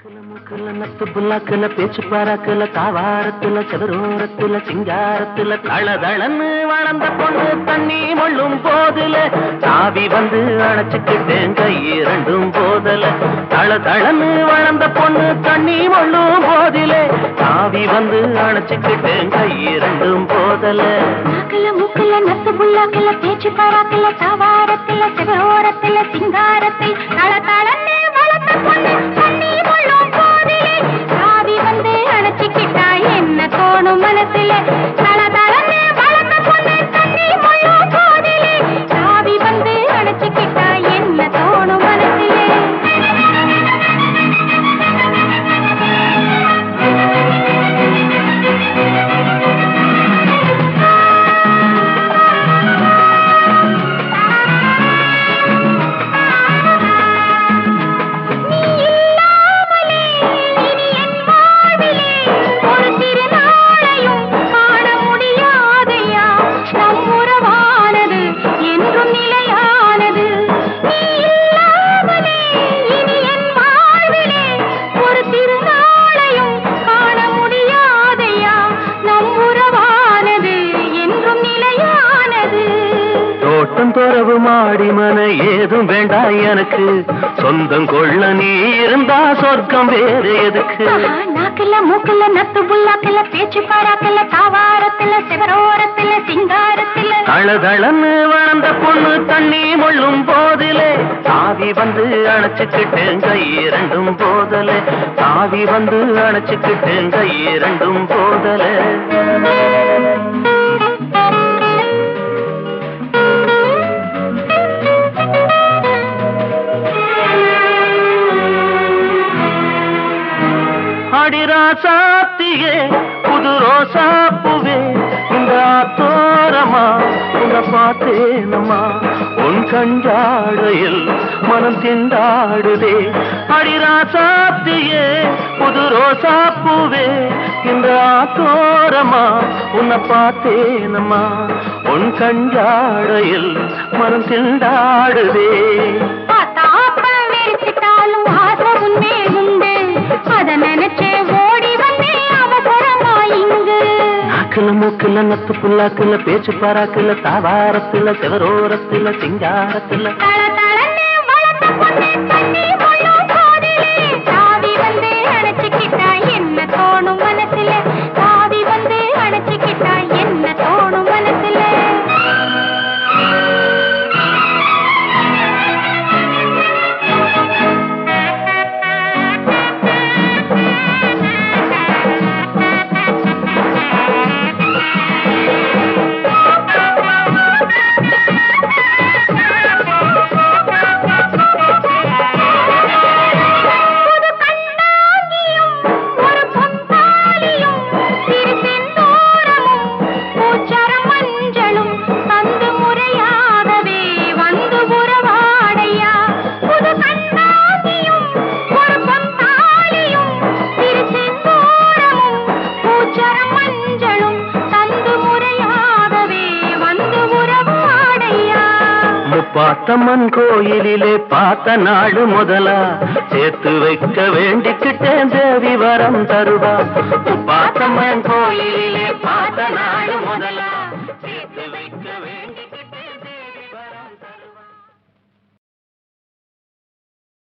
நாக்குல மூக்குல நத்து புல்லாக்குல பேச்சு பாராக்குல தாவாரத்துல செவரோரத்துல சிங்காரத்துல தளதளன்னு வளர்ந்த பொண்ணு தண்ணி மொள்ளும் போதுல சாவி வந்து அணைச்சுக்கிட்டேன் கை இரண்டும் போதல தளதளன்னு வளர்ந்த பொண்ணு தண்ணி மொள்ளும் போதிலே சாவி வந்து அணைச்சுக்கிட்டேன் கை இரண்டும் போதல நாக்குல மூக்குல நத்து புல்லாக்குல பேச்சு பாராக்குல தாவாரத்துல செவரோரத்துல சிங்காரத்தில் தள தளன்னு வளர்த்த பொண்ணு தண்ணி முள்ளும் போதிலே சாவி வந்து அணைச்சிக்கிட்டா என்ன தோணும் மனசுல தள தளன்னு வளர்த்த பொண்ணு தண்ணி முள்ளும் போதிலே சாவி வந்து அணைச்சிக்கிட்டா என்ன தோணும் மனசுல நீ இல்லாமலே இனி என் வாழ்விலே ஒரு திருநாளையும் காண முடியாதையா நம் உறவானது என்றும் நிலையானது நீ இல்லாமலே இனி என் வாழ்விலே ஒரு திருநாளையும் காண முடியாதையா நம் உறவானது என்றும் நிலையானது தோட்டம் துறவு மாடி மன ஏதும் வேண்டாம் எனக்கு சொந்தம் கொள்ள நீ இருந்தா சொர்க்கம் வேறு எதுக்கு ஆஹா, நாக்குல மூக்குல நத்து புல்லாக்குல பேச்சு பாராக்குல தாவாரத்துல சிவரோரத்துல சிங்காரத்துல தளதளன்னு வளர்ந்த பொண்ணு தண்ணி மொள்ளும் போதிலே சாவி வந்து அணைச்சுக்கிட்டேன் கை இரண்டும் போதலே சாவி வந்து அணைச்சுக்கிட்டேன் கை இரண்டும் போதலே அடிராசாத்தியே புது ரோசாப்புவே இந்த தோரமா உன்னை பார்த்தேனம்மா உன் கஞ்சாடையில் மனம் திண்டாடுதே அடிராசாத்தியே புது ரோசாப்புவே இந்த தோரமா உன்னை பார்த்தேனம்மா உன் கஞ்சாடையில் மனம் திண்டாடுதே பார்த்தாப்ப வெறுத்துட்டாலும் ஆசை உன்மேல் உண்டு அத நினைச்சே ஓடி வந்தேன் அவசரமா இங்கு நாக்குல மூக்குல நத்து புல்லாக்குல பேச்சு பாராக்குல தாவாரத்துல செவரோரத்துல சிங்காரத்துல தள தளன்னு வளர்த்த பொண்ணு தண்ணி முள்ளும் போதிலே சாவி வந்து அணைச்சுக்கிட்டா என்ன தோணும் மனசுல சாவி வந்து அணைச்சுக்கிட்டா என்ன தோணும் மனசுல புது கண்ணாங்கியும் ஒரு பொன்தாலியும் சிறு செந்தூரமும் பூச்சரம் மஞ்சளும் தந்து முறையாகவே வந்து உறவாடையா புது கண்ணாங்கியும் ஒரு பொன்தாலியும் சிறு செந்தூரமும் பூச்சரம் மஞ்சளும் தந்து முறையாகவே வந்து உறவாடையா முப்பாத்தம்மன் கோயிலிலே பார்த்த நாடு முதலா சேர்த்து வைக்க வேண்டிக்கிட்டேன் தேவி வரம் தருவா முப்பாத்தம்மன் கோயிலிலே பார்த்த நாடு முதலா